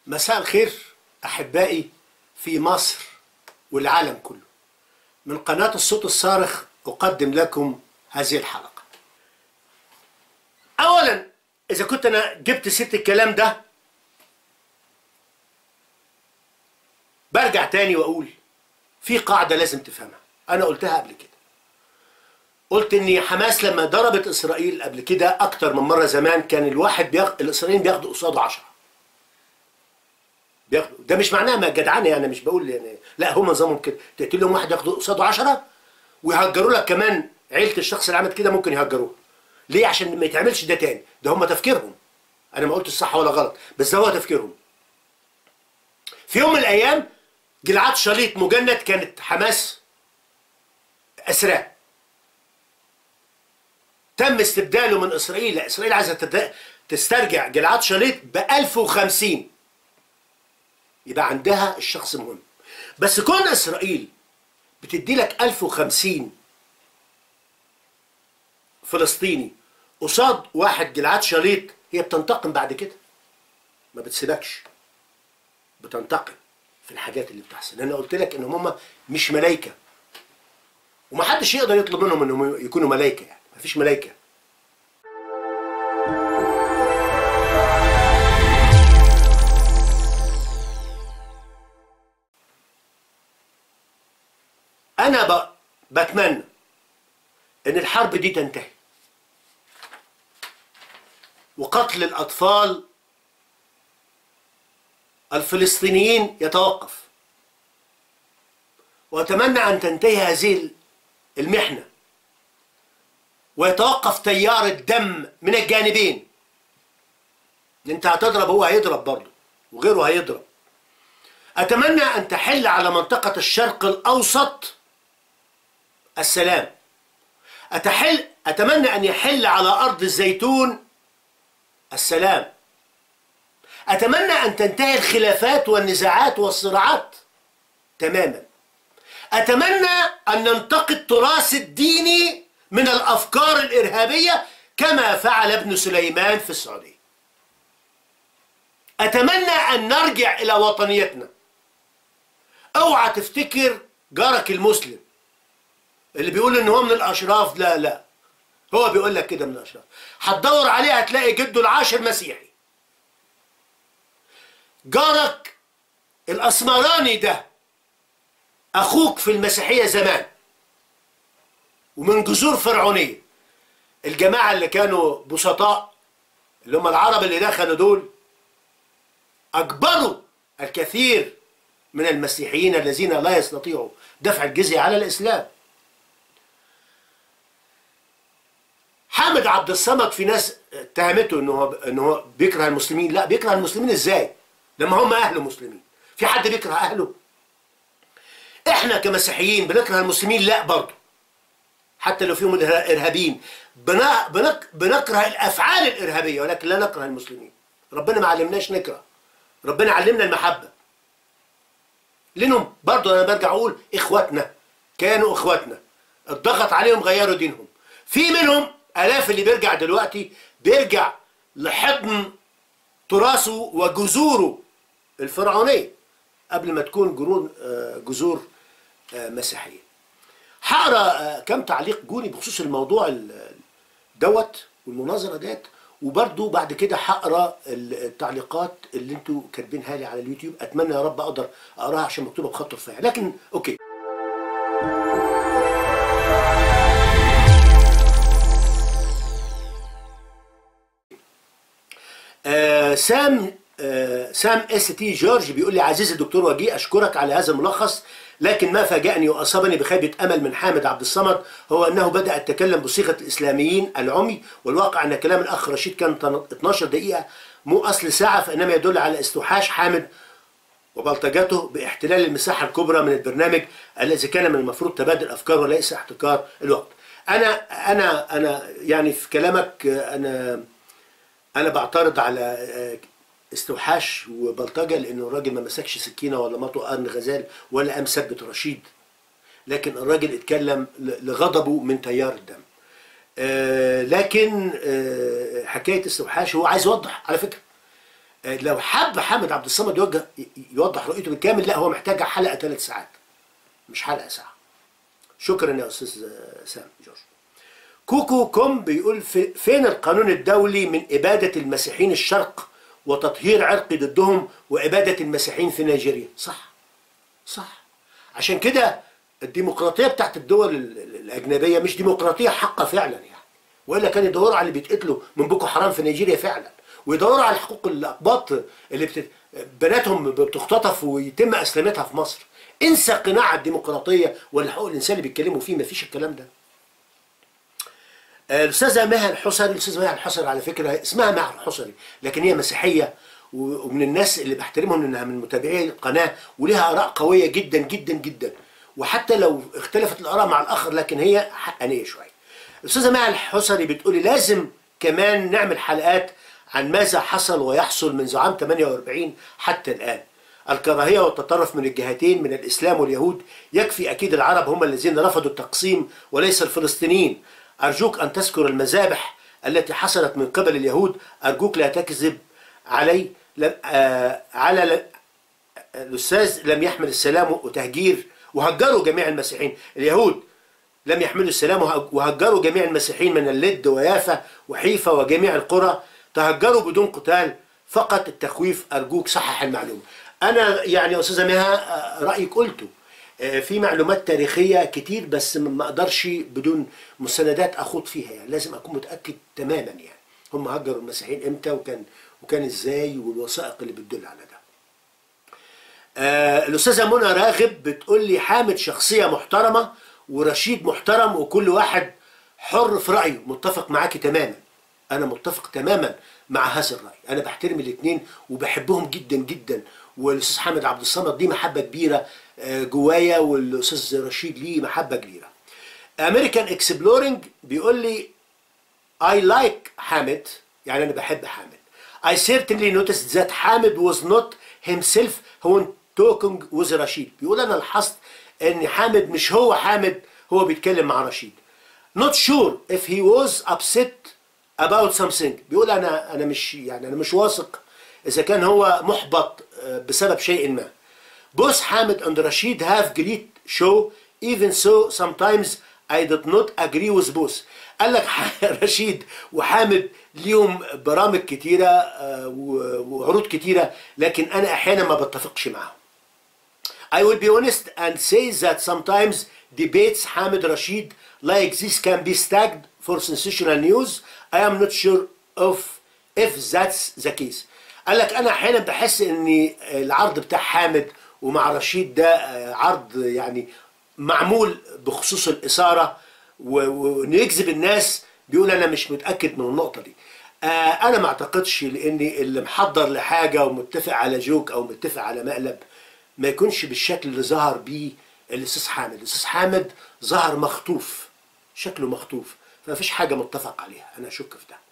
مساء الخير أحبائي في مصر والعالم كله من قناة الصوت الصارخ أقدم لكم هذه الحلقة أولا إذا كنت أنا جبت ست الكلام ده برجع تاني وأقول في قاعدة لازم تفهمها أنا قلتها قبل كده قلت ان حماس لما ضربت اسرائيل قبل كده اكتر من مره زمان كان الواحد بياخ... الاسرائيليين بياخدوا قصاده 10 بياخدوا ده مش معناها ما جدعانه يعني مش بقول يعني لا هم نظامهم كده تقتل لهم واحد ياخدوا قصاده 10 ويهجروا لك كمان عيله الشخص اللي عمل كده ممكن يهجروه ليه عشان ما يتعملش ده تاني ده هم تفكيرهم انا ما قلتش صح ولا غلط بس ده هو تفكيرهم في يوم من الايام جلعاد شليط مجند كانت حماس اسراه تم استبداله من اسرائيل لا اسرائيل عايزه تد- تسترجع جلعاد شليط ب 1050 يبقى عندها الشخص مهم بس كون اسرائيل بتدي لك 1050 فلسطيني قصاد واحد جلعاد شليط هي بتنتقم بعد كده ما بتسيبكش بتنتقم في الحاجات اللي بتحصل انا قلت لك ان هم مش ملايكه ومحدش يقدر يطلب منهم انهم يكونوا ملايكه يعني مفيش ملايكه انا ب... بتمنى ان الحرب دي تنتهي وقتل الاطفال الفلسطينيين يتوقف واتمنى ان تنتهي هذه المحنه ويتوقف تيار الدم من الجانبين انت هتضرب هو هيضرب برضه وغيره هيضرب اتمنى ان تحل على منطقه الشرق الاوسط السلام أتحل أتمنى أن يحل على أرض الزيتون السلام أتمنى أن تنتهي الخلافات والنزاعات والصراعات تماما أتمنى أن ننتقي التراث الديني من الأفكار الإرهابية كما فعل ابن سليمان في السعودية أتمنى أن نرجع إلى وطنيتنا اوعى تفتكر جارك المسلم اللي بيقول ان هو من الاشراف لا لا هو بيقول لك كده من الاشراف هتدور عليه هتلاقي جده العاشر مسيحي جارك الاسمراني ده اخوك في المسيحيه زمان ومن جذور فرعونيه الجماعه اللي كانوا بسطاء اللي هم العرب اللي دخلوا دول اجبروا الكثير من المسيحيين الذين لا يستطيعوا دفع الجزيه على الاسلام حامد عبد الصمد في ناس اتهمته انه هو انه هو بيكره المسلمين لا بيكره المسلمين ازاي لما هم اهله مسلمين في حد بيكره اهله احنا كمسيحيين بنكره المسلمين لا برضه حتى لو فيهم الإرها- ارهابيين بنا- بنك بنكره الافعال الارهابيه ولكن لا نكره المسلمين ربنا ما علمناش نكره ربنا علمنا المحبه لانهم برضه انا برجع اقول اخواتنا كانوا اخواتنا الضغط عليهم غيروا دينهم في منهم الاف اللي بيرجع دلوقتي بيرجع لحضن تراثه وجذوره الفرعونيه قبل ما تكون جرون آه، جذور آه، مسيحيه هقرا آه، كم تعليق جوني بخصوص الموضوع ال- دوت والمناظره ديت وبرضو بعد كده هقرا التعليقات اللي انتوا كاتبينها لي على اليوتيوب اتمنى يا رب اقدر اقراها عشان مكتوبه بخط رفيع لكن اوكي آه سام آه سام اس تي جورج بيقول لي عزيزي الدكتور وجيه اشكرك على هذا الملخص لكن ما فاجأني واصابني بخيبه امل من حامد عبد الصمد هو انه بدا يتكلم بصيغه الاسلاميين العمي والواقع ان كلام الاخ رشيد كان 12 دقيقه مو اصل ساعه فانما يدل على استوحاش حامد وبلطجته باحتلال المساحه الكبرى من البرنامج الذي كان من المفروض تبادل افكار وليس احتكار الوقت. انا انا انا يعني في كلامك آه، انا انا بعترض على آه، استوحاش وبلطجه لانه الراجل ما مسكش سكينه ولا مطو قرن غزال ولا قام ثبت رشيد لكن الراجل اتكلم ل- لغضبه من تيار الدم آه، لكن آه، حكايه استوحاش هو عايز يوضح على فكره آه، لو حب حامد عبد الصمد يوجه ي- يوضح رؤيته بالكامل لا هو محتاج حلقه ثلاث ساعات مش حلقه ساعه شكرا يا استاذ آه، سام جورج كوكو كوم بيقول في فين القانون الدولي من إبادة المسيحيين الشرق وتطهير عرقي ضدهم وإبادة المسيحيين في نيجيريا صح صح عشان كده الديمقراطية بتاعت الدول ال- ال- الأجنبية مش ديمقراطية حقة فعلا يعني وإلا كانوا يدوروا على اللي بيتقتلوا من بوكو حرام في نيجيريا فعلا ويدوروا على حقوق الأقباط اللي بت... بناتهم بتختطف ويتم أسلمتها في مصر انسى قناع الديمقراطية ولا حقوق الإنسان اللي بيتكلموا فيه مفيش الكلام ده الاستاذه مها الحصري الاستاذه مها الحصري على فكره اسمها مها الحصري لكن هي مسيحيه و- ومن الناس اللي بحترمهم انها من متابعي القناه ولها اراء قويه جدا جدا جدا وحتى لو اختلفت الاراء مع الاخر لكن هي حقانيه شويه. الاستاذه مها الحصري بتقولي لازم كمان نعمل حلقات عن ماذا حصل ويحصل منذ عام 48 حتى الان. الكراهيه والتطرف من الجهتين من الاسلام واليهود يكفي اكيد العرب هم الذين رفضوا التقسيم وليس الفلسطينيين. ارجوك ان تذكر المذابح التي حصلت من قبل اليهود ارجوك لا تكذب علي لم آه على ل- الاستاذ لم يحمل السلام وتهجير وهجروا جميع المسيحيين اليهود لم يحملوا السلام وهج- وهجروا جميع المسيحيين من اللد ويافا وحيفا وجميع القرى تهجروا بدون قتال فقط التخويف ارجوك صحح المعلومه انا يعني يا استاذه مها آه، رايك قلته آه، في معلومات تاريخيه كتير بس ما اقدرش بدون مستندات اخوض فيها يعني لازم اكون متاكد تماما يعني هم هجروا المسيحيين امتى وكان وكان ازاي والوثائق اللي بتدل على ده آه الاستاذه منى راغب بتقول لي حامد شخصيه محترمه ورشيد محترم وكل واحد حر في رايه متفق معاكي تماما انا متفق تماما مع هذا الراي انا بحترم الاثنين وبحبهم جدا جدا والاستاذ حامد عبد الصمد دي محبه كبيره آه، جوايا والاستاذ رشيد ليه محبه كبيره امريكان اكسبلورنج بيقول لي I like حامد يعني أنا بحب حامد I certainly noticed that حامد was not himself when talking with رشيد بيقول أنا لاحظت إن حامد مش هو حامد هو بيتكلم مع رشيد not sure if he was upset about something بيقول أنا أنا مش يعني أنا مش واثق إذا كان هو محبط آه، بسبب شيء ما Both Hamid and Rashid have great show even so sometimes I did not agree with both قال لك رشيد وحامد ليهم برامج كتيرة آه، و- وعروض كتيرة لكن أنا أحيانا ما بتفقش معاهم I will be honest and say that sometimes debates Hamid Rashid like this can be stacked for sensational news. I am not sure of if that's the case. قال لك أنا أحيانا بحس إن العرض بتاع حامد ومع رشيد ده آه، عرض يعني معمول بخصوص الإثارة و- وإنه يجذب الناس بيقول أنا مش متأكد من النقطة دي. آه، أنا ما أعتقدش لأني اللي محضر لحاجة ومتفق على جوك أو متفق على مقلب ما يكونش بالشكل اللي ظهر بيه الاستاذ حامد الاستاذ حامد ظهر مخطوف شكله مخطوف فما فيش حاجه متفق عليها انا اشك في ده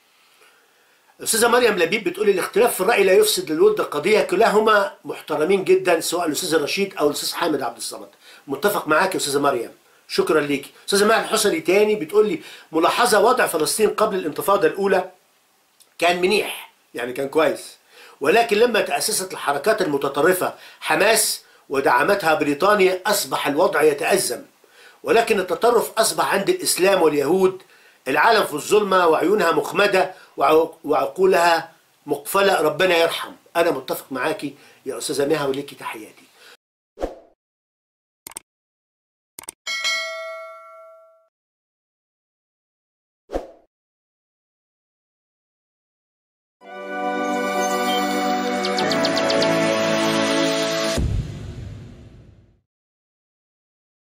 الاستاذه مريم لبيب بتقول الاختلاف في الراي لا يفسد للود القضيه كلاهما محترمين جدا سواء الاستاذ رشيد او الاستاذ حامد عبد الصمد متفق معاك يا استاذه مريم شكرا ليكي استاذه مها الحسني تاني بتقول لي ملاحظه وضع فلسطين قبل الانتفاضه الاولى كان منيح يعني كان كويس ولكن لما تأسست الحركات المتطرفة حماس ودعمتها بريطانيا أصبح الوضع يتأزم ولكن التطرف أصبح عند الإسلام واليهود العالم في الظلمة وعيونها مخمدة وعق- وعقولها مقفلة ربنا يرحم أنا متفق معاكي يا أستاذة مها وليكي تحياتي